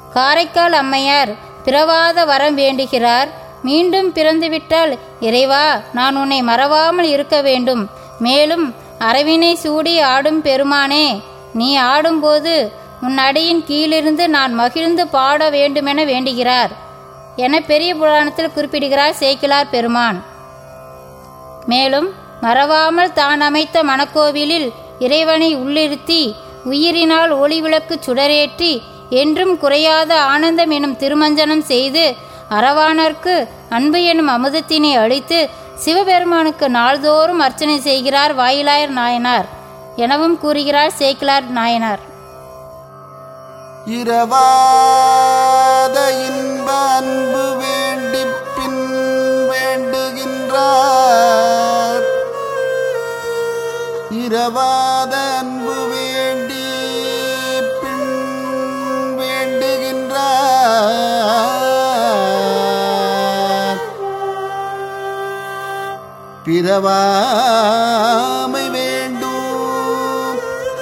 காரைக்கால் அம்மையார் பிறவாத வரம் வேண்டுகிறார் மீண்டும் பிறந்துவிட்டால் இறைவா நான் உன்னை மறவாமல் இருக்க வேண்டும் மேலும் அரவினை சூடி ஆடும் பெருமானே நீ ஆடும்போது உன் அடியின் கீழிருந்து நான் மகிழ்ந்து பாட வேண்டுமென வேண்டுகிறார் என பெரிய புராணத்தில் குறிப்பிடுகிறார் சேக்கிலார் பெருமான் மேலும் மறவாமல் தான் அமைத்த மணக்கோவிலில் இறைவனை உள்ளிருத்தி உயிரினால் ஒளிவிளக்கு சுடரேற்றி என்றும் குறையாத ஆனந்தம் எனும் திருமஞ்சனம் செய்து அரவானர்க்கு அன்பு எனும் அமுதத்தினை அளித்து சிவபெருமானுக்கு நாள்தோறும் அர்ச்சனை செய்கிறார் வாயிலாயர் நாயனார் எனவும் கூறுகிறார் சேக்கிலார் நாயனார் இரவாத இன்ப அன்பு வேண்டி பின் வேண்டுகின்றார் இரவாத அன்பு வேண்டி பின் வேண்டுகின்றார் பிறவாமை வேண்டும்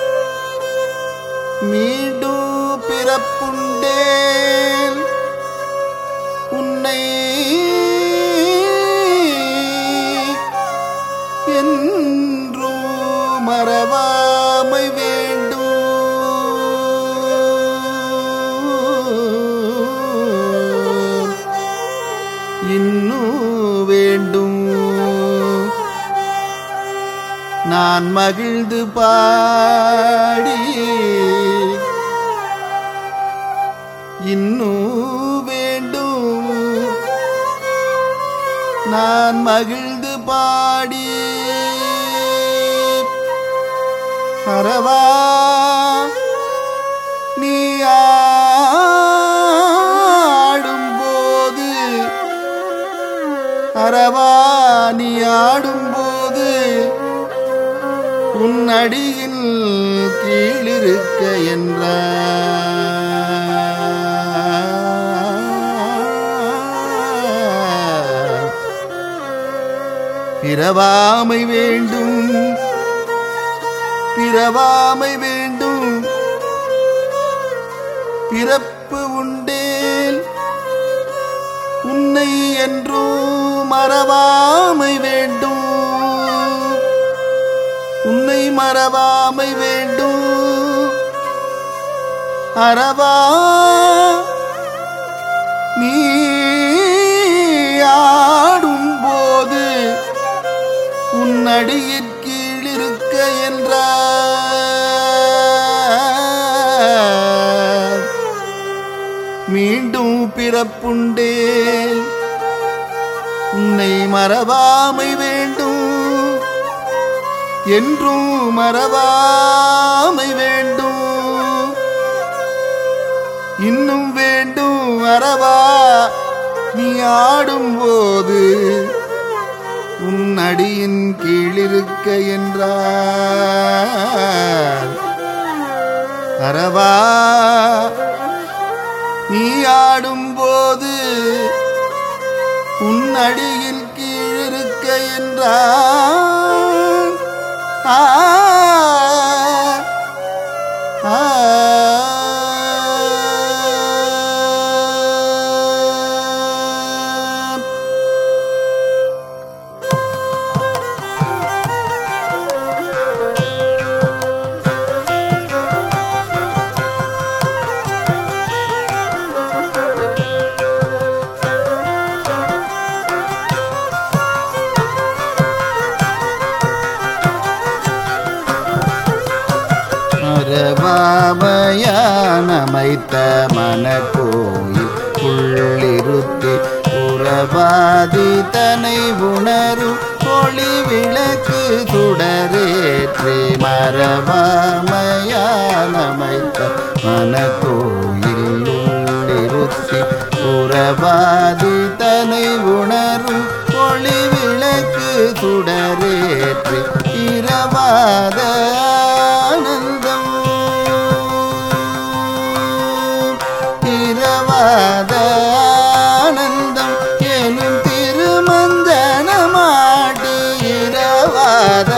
மீண்டும் பிறப்புண்டேன் உன்னை என்றும் மறவாமை வேண்டும் இன்னும் வேண்டும் நான் மகிழ்ந்து பாடி இன்னும் வேண்டும் நான் மகிழ்ந்து பாடி அறவா நீ ஆடும்போது அறவா நீ ஆடும்போது உன் அடியில் கீழிருக்க என்றார் பிறவாமை வேண்டும் பிறவாமை வேண்டும் பிறப்பு உண்டேன் உன்னை என்றும் மறவாமை வேண்டும் உன்னை மறவாமை வேண்டும் அறவா நீ ஆடும்போது உன் அடியிற் கீழிருக்க என்றார் மீண்டும் பிறப்புண்டேன் உன்னை மறவாமை வேண்டும் என்றும் மறவாமை வேண்டும் இன்னும் வேண்டும் அறவா நீ ஆடும்போது உன் அடியின் கீழிருக்க என்றார் அறவா நீ ஆடும்போது உன் அடியில் கீழிருக்க என்றார் ஆ ஆ மரபாமையானமைத்த மனக்கோயில் உள்ளிருத்தி உறவாதி தனை உணரு ஒளி விளக்கு சுடரேற்றி மரபாமையானமைத்த மனக்கோயில் உள்ளிருத்தி உறவாதி தனை உணரும் ஒளி விளக்கு சுடரேற்றி இரவாத ஆனந்தம் இரவாத ஆனந்தம் எனும் திருமஞ்சனமாடி இரவாத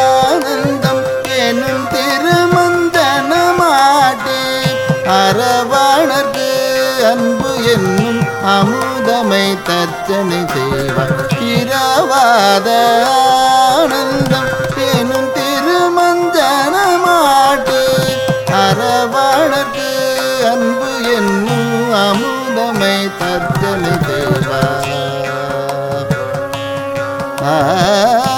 ஆனந்தம் எனும் திருமஞ்சனமாடி அரவ அரவாணர்க்கு அன்பு என்னும் அமுதமை தச்சனை செய்வார் இரவாத ஆனந்தம் எனும் திருமஞ்சனமாட்டு அரவாணர்க்கு அன்பு என்னும் அமுதமை தச்சனை செய்வார் ஆ